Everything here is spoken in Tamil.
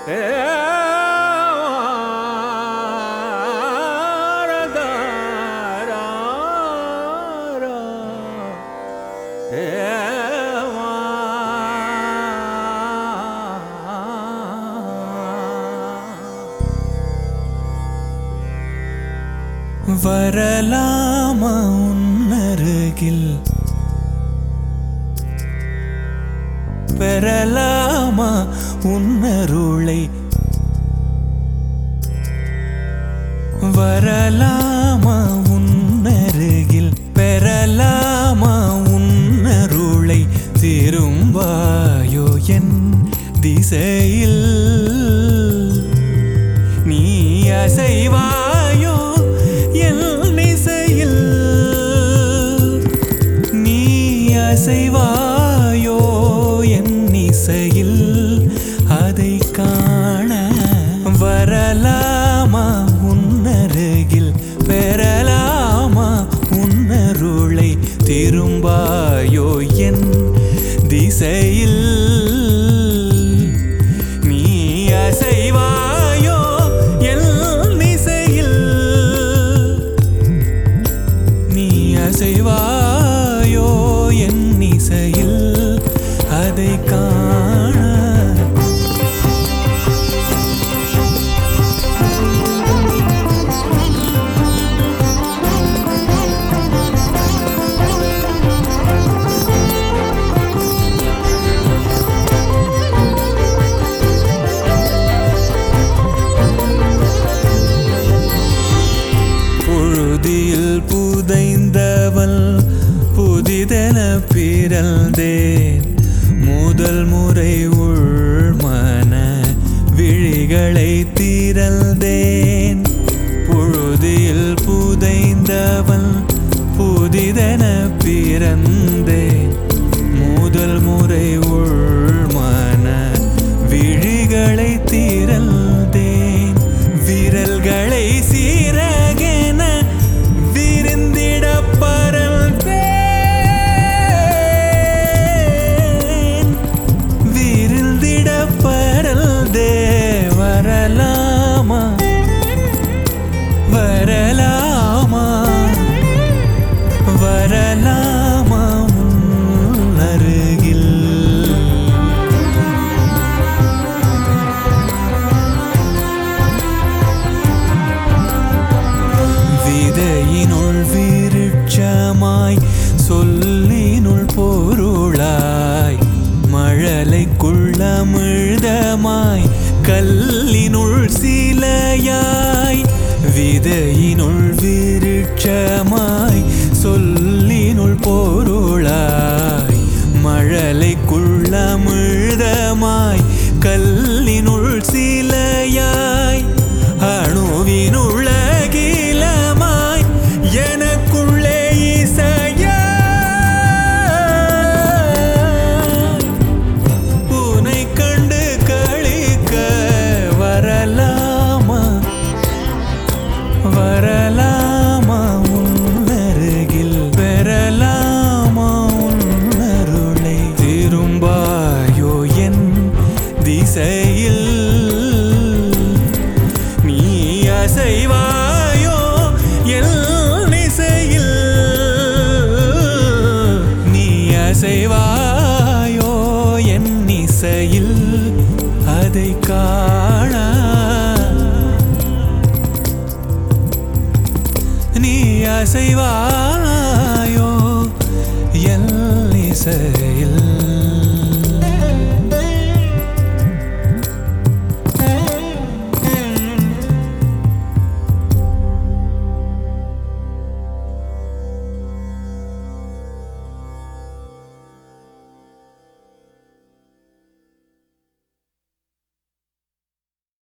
வரலாமா உன்னருகில் பெறலாமா உன்னருளை வரலாமா உன்னருகில் பெறலாமா உன்னருளை திரும்பாயோ என் திசையில் நீ அசைவாயோ என் இசையில் நீ அசைவாயோ என் இசையில் அதை காண வரலாமா உன்னருகில் பெறலாமா உன்னருளை திரும்பாயோ என் திசையில் நீ அசைவாயோ என் இசையில் நீ அசைவாயோ என் இசையில் அதை காண புழுதியில் புதைந்தவள் புதிதென பிறந்தேன் முதல் முறை உள்மன விழிகளை திறந்தேன் புழுதியில் புதைந்தவள் புதிதென பிறந்தேன் முதல் முறை உள்மன விழிகளை திறந்தேன் விரல்களை சீரகென விருந்திட பறந்தேன் விருந்திட பறந்தே வரலாமா வரலாமா வரலாமா உன் அருகில் விதையினுள் விருட்சமாய் சொல்லினுள் பொருளாய் மழலைக்குள்ளமிழ்தமாய் கல்லினுள் சிலையாய் விதையினுள் விருட்சமாய் சொல்லினுள் பொருளாய் மழலைக்குள்ளமிழ்தமாய் கல்லினுள் சிலையாய் அணுவினுள்ள கீலமாய் எனக்குள்ளே இசையாய் உனை கண்டு கழிக்க வரலாமா வரலாமா உன்னருகில் பெறலாமா உன்னருளை திரும்பாயோ என் திசையில் நீ அசைவாயோ என் இசையில் நீ அசைவாயோ என் இசையில் அதை காண நீ அசைவாயோ என் இசையில்